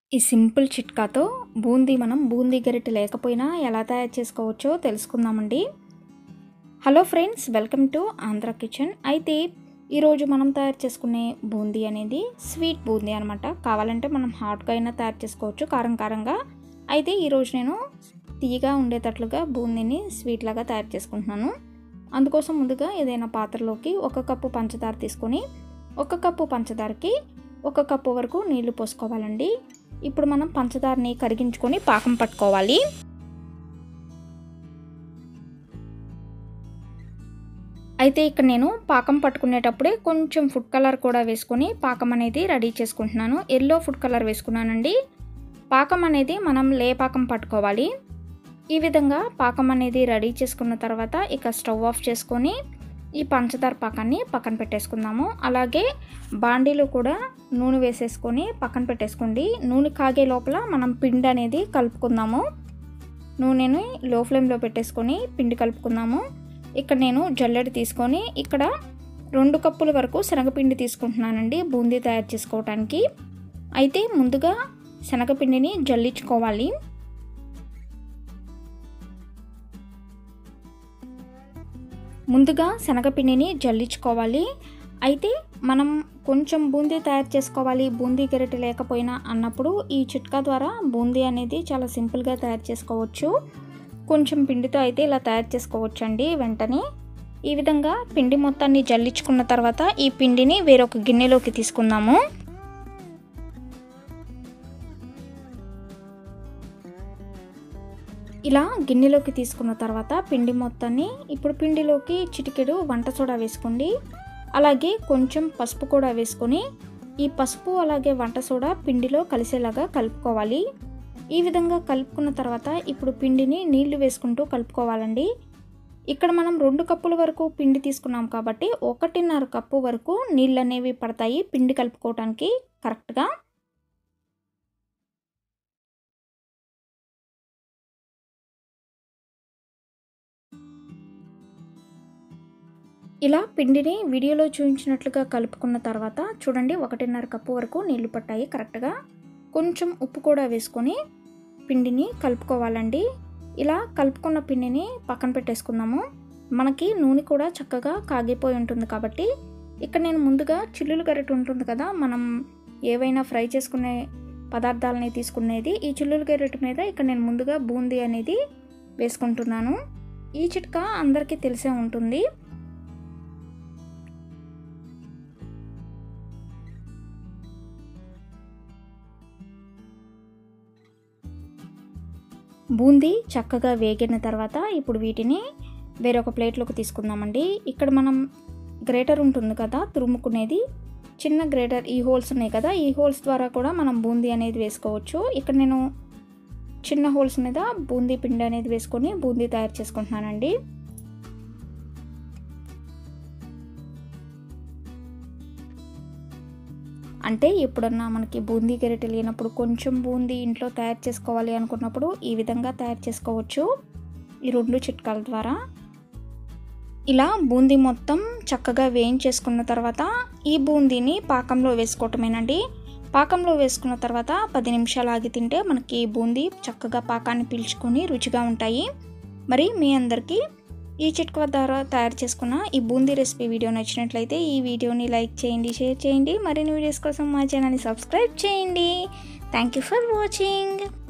ఈ సింపుల్ చిట్కాతో బూందీ మనం బూందీ గరిటె లేకపోయినా ఎలా తయారు చేసుకోవచ్చో తెలుసుకుందామండి hello friends welcome to Andhra kitchen అయితే ఈరోజు మనం తయారు చేసుకునే బూందీ అనేది స్వీట్ బూందీ అనమాట కావాలంటే మనం హాట్గా అయినా తయారు చేసుకోవచ్చు కారం కారంగా అయితే ఈరోజు నేను తీయగా ఉండేటట్లుగా బూందీని స్వీట్ లాగా తయారు చేసుకుంటున్నాను అందుకోసం ముందుగా ఏదైనా పాత్రలోకి ఒక కప్పు పంచదార తీసుకొని ఒక కప్పు పంచదారకి ఒక కప్పు వరకు నీళ్లు పోసుకోవాలండి ఇప్పుడు మనం పంచదారని కరిగించుకొని పాకం పట్టుకోవాలి అయితే ఇక్కడ నేను పాకం పట్టుకునేటప్పుడే కొంచెం ఫుడ్ కలర్ కూడా వేసుకొని పాకం అనేది రెడీ చేసుకుంటున్నాను ఎల్లో ఫుడ్ కలర్ వేసుకున్నానండి పాకం అనేది మనం లే పాకం పట్టుకోవాలి ఈ విధంగా పాకం అనేది రెడీ చేసుకున్న తర్వాత ఇక స్టవ్ ఆఫ్ చేసుకొని ఈ పంచదార పాకాన్ని పక్కన పెట్టేసుకుందాము అలాగే బాండీలో కూడా నూనె వేసేసుకొని పక్కన పెట్టేసుకోండి నూనె కాగే లోపల మనం పిండి అనేది కలుపుకుందాము నూనెని లో ఫ్లేమ్లో పెట్టేసుకొని పిండి కలుపుకుందాము ఇక్కడ నేను జల్లెడ తీసుకొని ఇక్కడ రెండు కప్పుల వరకు శనగపిండి తీసుకుంటున్నానండి బూందీ తయారు చేసుకోవటానికి అయితే ముందుగా శనగపిండిని జల్లించుకోవాలి ముందుగా శనగపిండిని జల్లించుకోవాలి అయితే మనం కొంచెం బూందీ తయారు చేసుకోవాలి బూందీ గరిటె లేకపోయినా అన్నప్పుడు ఈ చిట్కా ద్వారా బూందీ అనేది చాలా సింపుల్గా తయారు చేసుకోవచ్చు కొంచెం పిండితో అయితే ఇలా తయారు చేసుకోవచ్చు అండి వెంటనే ఈ విధంగా పిండి మొత్తాన్ని జల్లించుకున్న తర్వాత ఈ పిండిని వేరొక గిన్నెలోకి తీసుకుందాము ఇలా గిన్నెలోకి తీసుకున్న తర్వాత పిండి మొత్తాన్ని ఇప్పుడు పిండిలోకి చిటికెడు వంట సోడా వేసుకోండి అలాగే కొంచెం పసుపు కూడా వేసుకొని ఈ పసుపు అలాగే వంట సోడా పిండిలో కలిసేలాగా కలుపుకోవాలి ఈ విధంగా కలుపుకున్న తర్వాత ఇప్పుడు పిండిని నీళ్లు వేసుకుంటూ కలుపుకోవాలండి ఇక్కడ మనం రెండు కప్పుల వరకు పిండి తీసుకున్నాం కాబట్టి ఒకటిన్నర కప్పు వరకు నీళ్ళు అనేవి పడతాయి పిండి కలుపుకోవడానికి కరెక్ట్గా ఇలా పిండిని వీడియోలో చూపించినట్లుగా కలుపుకున్న తర్వాత చూడండి ఒకటిన్నర కప్పు వరకు నీళ్లు పట్టాయి కరెక్ట్గా కొంచెం ఉప్పు కూడా వేసుకొని పిండిని కలుపుకోవాలండి ఇలా కలుపుకున్న పిండిని పక్కన పెట్టేసుకుందాము మనకి నూనె కూడా చక్కగా కాగిపోయి ఉంటుంది కాబట్టి ఇక్కడ నేను ముందుగా చిల్లులు గరిటె ఉంటుంది కదా మనం ఏవైనా ఫ్రై చేసుకునే పదార్థాలని తీసుకునేది ఈ చిల్లులు గరిటె మీద ఇక్కడ నేను ముందుగా బూందీ అనేది వేసుకుంటున్నాను ఈ చిట్కా అందరికీ తెలిసే ఉంటుంది బూందీ చక్కగా వేగిన తర్వాత ఇప్పుడు వీటిని వేరొక ప్లేట్లోకి తీసుకుందామండి ఇక్కడ మనం గ్రేటర్ ఉంటుంది కదా తురుముకునేది చిన్న గ్రేటర్ ఈ హోల్స్ ఉన్నాయి కదా ఈ హోల్స్ ద్వారా కూడా మనం బూందీ అనేది వేసుకోవచ్చు ఇక్కడ నేను చిన్న హోల్స్ మీద బూందీ పిండి అనేది వేసుకొని బూందీ తయారు చేసుకుంటున్నానండి అంటే ఎప్పుడన్నా మనకి బూందీ గరిటె లేనప్పుడు కొంచెం బూందీ ఇంట్లో తయారు చేసుకోవాలి అనుకున్నప్పుడు ఈ విధంగా తయారు చేసుకోవచ్చు ఈ రెండు చిట్కాల ద్వారా ఇలా బూందీ మొత్తం చక్కగా వేయించేసుకున్న తర్వాత ఈ బూందీని పాకంలో వేసుకోవటమేనండి పాకంలో వేసుకున్న తర్వాత పది నిమిషాలు ఆగి తింటే మనకి బూందీ చక్కగా పాకాన్ని పీల్చుకొని రుచిగా ఉంటాయి మరి మీ అందరికీ ఈ చిట్కా ద్వారా తయారు చేసుకున్న ఈ బూందీ రెసిపీ వీడియో నచ్చినట్లయితే ఈ వీడియోని లైక్ చేయండి షేర్ చేయండి మరిన్ని వీడియోస్ కోసం మా ఛానల్ని సబ్స్క్రైబ్ చేయండి థ్యాంక్ యూ ఫర్ వాచింగ్